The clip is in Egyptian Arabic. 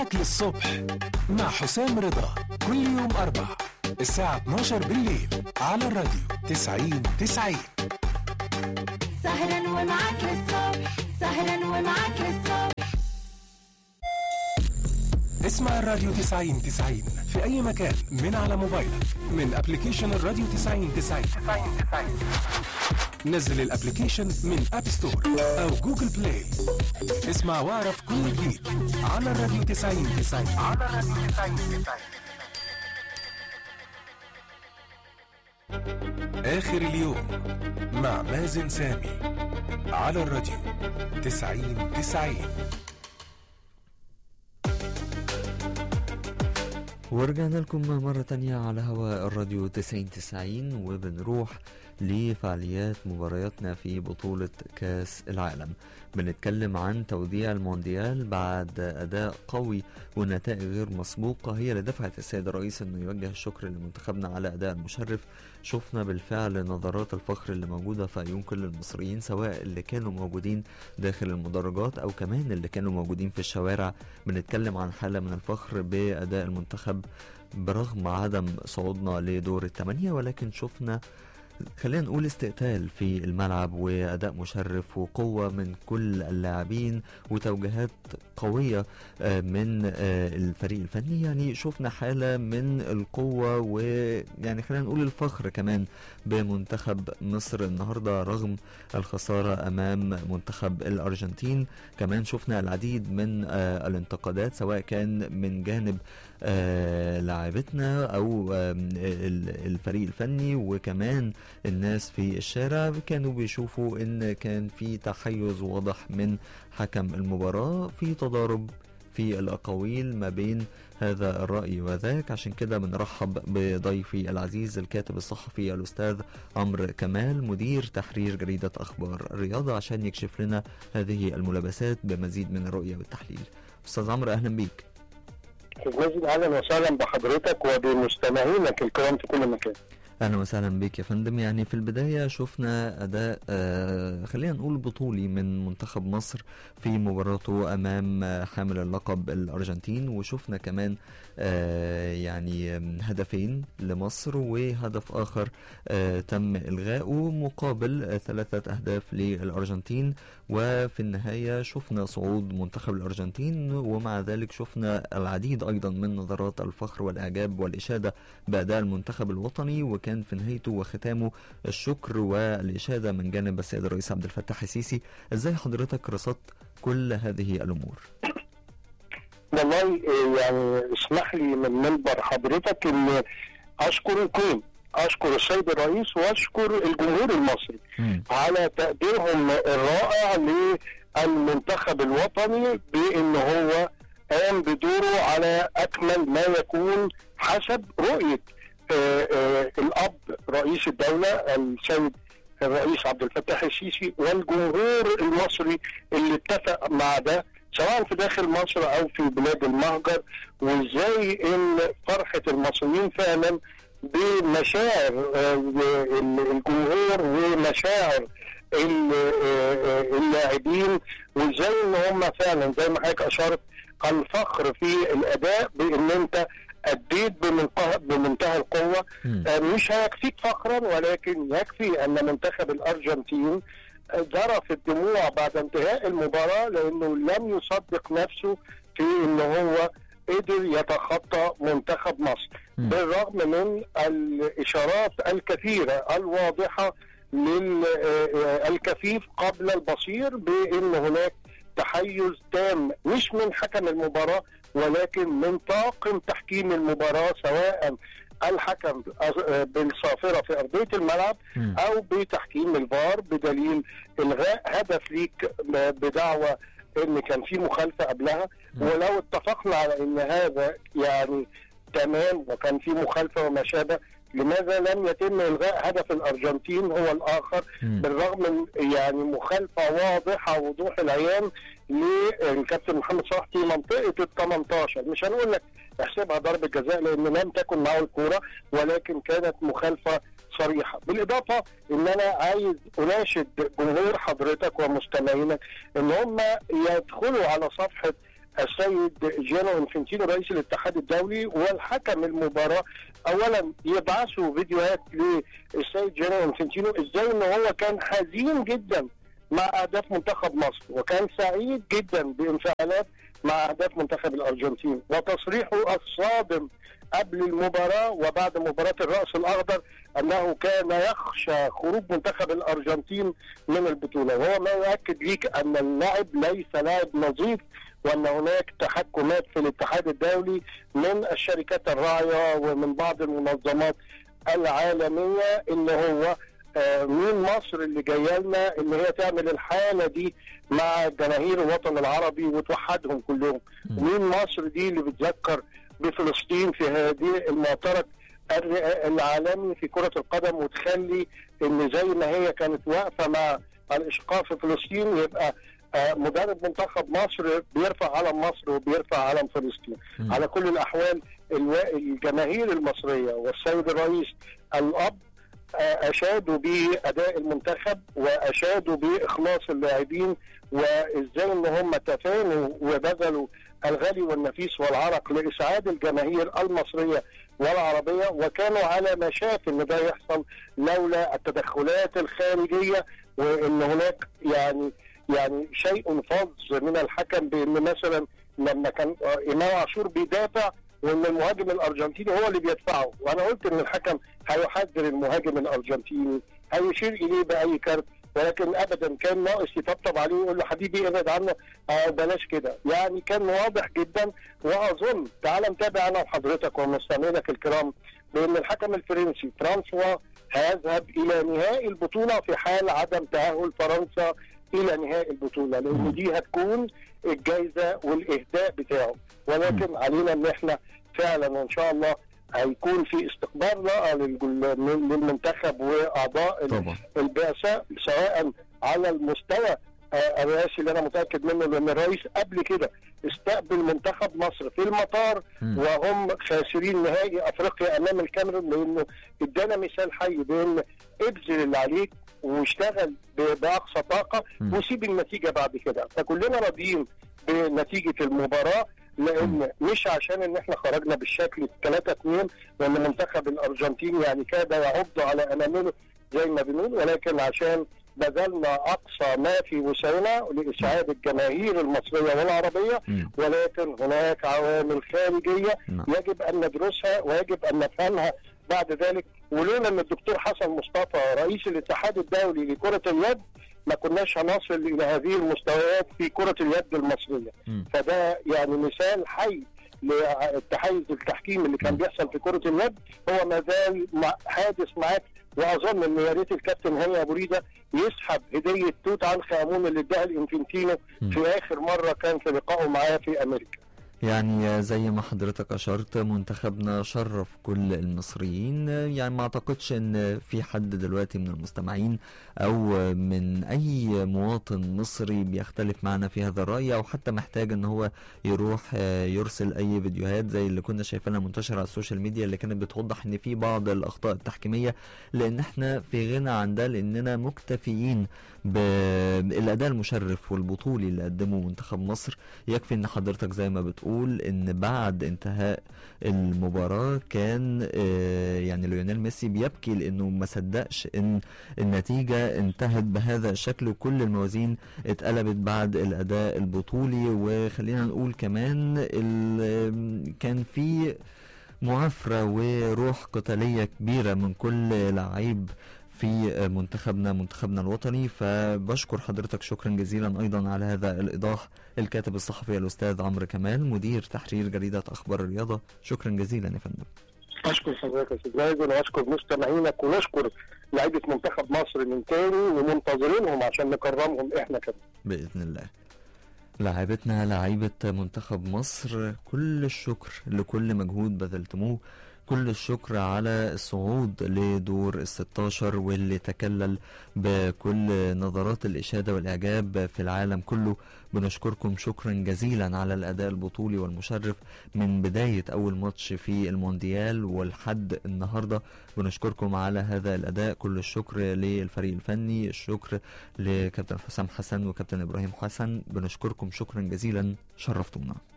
أكل الصبح مع حسام رضا كل يوم أربع الساعة 12 بالليل على الراديو 90 90 سهرا ومعاك للصبح سهرا ومعاك للصبح اسمع الراديو 90 90 في أي مكان من على موبايلك من أبليكيشن الراديو 90 90 نزل الابليكيشن من اب ستور او جوجل بلاي اسمع واعرف كل جديد على الراديو 90 90 على الراديو 90 90 اخر اليوم مع مازن سامي على الراديو 90 90 ورجعنا لكم مرة تانية على هواء الراديو 90 90 وبنروح لفعاليات مبارياتنا في بطولة كاس العالم بنتكلم عن توديع المونديال بعد أداء قوي ونتائج غير مسبوقة هي اللي دفعت السيد الرئيس أنه يوجه الشكر لمنتخبنا على أداء المشرف شفنا بالفعل نظرات الفخر اللي موجودة في عيون كل المصريين سواء اللي كانوا موجودين داخل المدرجات أو كمان اللي كانوا موجودين في الشوارع بنتكلم عن حالة من الفخر بأداء المنتخب برغم عدم صعودنا لدور الثمانية ولكن شفنا خلينا نقول استقتال في الملعب واداء مشرف وقوه من كل اللاعبين وتوجيهات قويه آه، من آه، الفريق الفني يعني شفنا حاله من القوه ويعني خلينا نقول الفخر كمان بمنتخب مصر النهارده رغم الخساره امام منتخب الارجنتين كمان شفنا العديد من آه، الانتقادات سواء كان من جانب آه، لاعبتنا او آم، ال- الفريق الفني وكمان الناس في الشارع كانوا بيشوفوا ان كان في تحيز واضح من حكم المباراة في تضارب في الأقاويل ما بين هذا الرأي وذاك عشان كده بنرحب بضيفي العزيز الكاتب الصحفي الأستاذ عمرو كمال مدير تحرير جريدة أخبار الرياضة عشان يكشف لنا هذه الملابسات بمزيد من الرؤية والتحليل أستاذ عمرو أهلا بيك مازن اهلا وسهلا بحضرتك وبمستمعينك الكرام في كل مكان اهلا وسهلا بك يا فندم يعني في البدايه شفنا اداء آه خلينا نقول بطولي من منتخب مصر في مباراته امام آه، حامل اللقب الارجنتين وشفنا كمان آه يعني آم، هدفين لمصر وهدف اخر آه تم الغائه مقابل آه ثلاثه اهداف للارجنتين وفي النهايه شفنا صعود منتخب الارجنتين ومع ذلك شفنا العديد ايضا من نظرات الفخر والاعجاب والاشاده بأداء المنتخب الوطني وكان في نهايته وختامه الشكر والإشادة من جانب السيد الرئيس عبد الفتاح السيسي ازاي حضرتك رصدت كل هذه الأمور والله إيه، يعني اسمح لي من منبر حضرتك ان اشكر الكل اشكر السيد الرئيس واشكر الجمهور المصري على تقديرهم الرائع للمنتخب الوطني بان هو قام بدوره على اكمل ما يكون حسب رؤيه آه، آه، الاب رئيس الدوله السيد الرئيس عبد الفتاح السيسي والجمهور المصري اللي اتفق مع ده سواء في داخل مصر او في بلاد المهجر وازاي ان فرحه المصريين فعلا بمشاعر آه، الجمهور ومشاعر ال- آه، آه، اللاعبين وازاي ان هم فعلا زي ما حضرتك اشرت الفخر في الاداء بان انت اديت بمنتهى بمنتهى القوه مم. آه، مش هيكفيك فخرا ولكن يكفي ان منتخب الارجنتين آه، ذرف الدموع بعد انتهاء المباراه لانه لم يصدق نفسه في ان هو قدر يتخطى منتخب مصر مم. بالرغم من الاشارات الكثيره الواضحه للكفيف قبل البصير بان هناك تحيز تام مش من حكم المباراه ولكن من طاقم تحكيم المباراه سواء الحكم بالصافره في ارضيه الملعب مم. او بتحكيم الفار بدليل الغاء هدف ليك بدعوى ان كان في مخالفه قبلها مم. ولو اتفقنا على ان هذا يعني تمام وكان في مخالفه وما شابه لماذا لم يتم الغاء هدف الارجنتين هو الاخر مم. بالرغم من يعني مخالفه واضحه وضوح العيان للكابتن محمد صلاح في منطقه ال 18 مش هنقول لك احسبها ضربه جزاء لان لم تكن معه الكوره ولكن كانت مخالفه صريحه بالاضافه ان انا عايز اناشد جمهور حضرتك ومستمعينك ان هم يدخلوا على صفحه السيد جيانو انفنتينو رئيس الاتحاد الدولي والحكم المباراه اولا يبعثوا فيديوهات للسيد جيانو انفنتينو ازاي ان هو كان حزين جدا مع اهداف منتخب مصر وكان سعيد جدا بانفعالات مع اهداف منتخب الارجنتين وتصريحه الصادم قبل المباراه وبعد مباراه الراس الاخضر انه كان يخشى خروج منتخب الارجنتين من البطوله وهو ما يؤكد ليك ان اللاعب ليس لاعب نظيف وان هناك تحكمات في الاتحاد الدولي من الشركات الراعيه ومن بعض المنظمات العالميه ان هو آه، مين مصر اللي جايه لنا ان هي تعمل الحاله دي مع جماهير الوطن العربي وتوحدهم كلهم مم. مين مصر دي اللي بتذكر بفلسطين في هذه المعترك الر- العالمي في كرة القدم وتخلي ان زي ما هي كانت واقفة مع الاشقاء في فلسطين يبقى آه، مدرب منتخب مصر بيرفع علم مصر وبيرفع علم فلسطين مم. على كل الاحوال الوا- الجماهير المصريه والسيد الرئيس الاب آه، اشادوا باداء المنتخب واشادوا باخلاص اللاعبين وازاي ان هم تفانوا وبذلوا الغالي والنفيس والعرق لاسعاد الجماهير المصريه والعربيه وكانوا على مشاف ان ده يحصل لولا التدخلات الخارجيه وان هناك يعني يعني شيء فظ من الحكم بان مثلا لما كان آه، امام عاشور بيدافع وان المهاجم الارجنتيني هو اللي بيدفعه وانا قلت ان الحكم هيحذر المهاجم الارجنتيني هيشير اليه باي كارت ولكن ابدا كان ناقص يطبطب عليه ويقول له حبيبي ابعد عنه آه بلاش كده يعني كان واضح جدا واظن تعال نتابع انا وحضرتك ومستمعينك الكرام بان الحكم الفرنسي فرانسوا هيذهب الى نهائي البطوله في حال عدم تاهل فرنسا الى نهائي البطوله لان دي هتكون الجائزه والاهداء بتاعه ولكن علينا ان احنا فعلا وان شاء الله هيكون في استقبال رائع للجل- للمنتخب واعضاء طبعا البعثه سواء على المستوى آه، الرئاسي اللي انا متاكد منه لان الرئيس قبل كده استقبل منتخب مصر في المطار مم. وهم خاسرين نهائي افريقيا امام الكاميرون لانه ادانا مثال حي بان ابذل اللي عليك واشتغل ب- باقصى طاقه مم. وسيب النتيجه بعد كده فكلنا راضيين بنتيجه المباراه لان مش عشان ان احنا خرجنا بالشكل 3 2 وان منتخب الارجنتين يعني كاد يعض على انامله زي ما بنقول ولكن عشان بذلنا اقصى ما في وسعنا لاسعاد الجماهير المصريه والعربيه مم. ولكن هناك عوامل خارجيه نعم. يجب ان ندرسها ويجب ان نفهمها بعد ذلك ولولا ان الدكتور حسن مصطفى رئيس الاتحاد الدولي لكره اليد ما كناش هنصل الى هذه المستويات في كره اليد المصريه مم. فده يعني مثال حي للتحيز التحكيم اللي كان مم. بيحصل في كره اليد هو ما زال مع- حادث معاك واظن ان يا ريت الكابتن هاني ابو ريده يسحب هديه توت عنخ امون اللي اداها الانفنتينو مم. في اخر مره كان في لقائه معاه في امريكا يعني زي ما حضرتك أشرت منتخبنا شرف كل المصريين يعني ما أعتقدش إن في حد دلوقتي من المستمعين أو من أي مواطن مصري بيختلف معنا في هذا الرأي أو حتى محتاج إن هو يروح آه، يرسل أي فيديوهات زي اللي كنا شايفينها منتشرة على السوشيال ميديا اللي كانت بتوضح إن في بعض الأخطاء التحكيمية لأن إحنا في غنى عن ده لأننا مكتفيين بالأداء المشرف والبطولي اللي قدمه منتخب مصر يكفي ان حضرتك زي ما بتقول ان بعد انتهاء المباراة كان آه، يعني ليونيل ميسي بيبكي لانه ما صدقش ان النتيجة انتهت بهذا الشكل وكل الموازين اتقلبت بعد الاداء البطولي وخلينا نقول كمان ال- كان في معافرة وروح قتالية كبيرة من كل لعيب في منتخبنا منتخبنا الوطني فبشكر حضرتك شكرا جزيلا ايضا على هذا الايضاح الكاتب الصحفي الاستاذ عمرو كمال مدير تحرير جريده اخبار الرياضه شكرا جزيلا يا فندم اشكر حضرتك يا استاذ مازن واشكر مستمعينك ونشكر لعيبه منتخب مصر من تاني ومنتظرينهم عشان نكرمهم احنا كمان باذن الله لاعبتنا لاعيبه منتخب مصر كل الشكر لكل مجهود بذلتموه كل الشكر على الصعود لدور ال 16 واللي تكلل بكل نظرات الإشادة والإعجاب في العالم كله بنشكركم شكرا جزيلا على الأداء البطولي والمشرف من بداية أول ماتش في المونديال والحد النهاردة بنشكركم على هذا الأداء كل الشكر للفريق الفني الشكر لكابتن حسام حسن وكابتن إبراهيم حسن بنشكركم شكرا جزيلا شرفتونا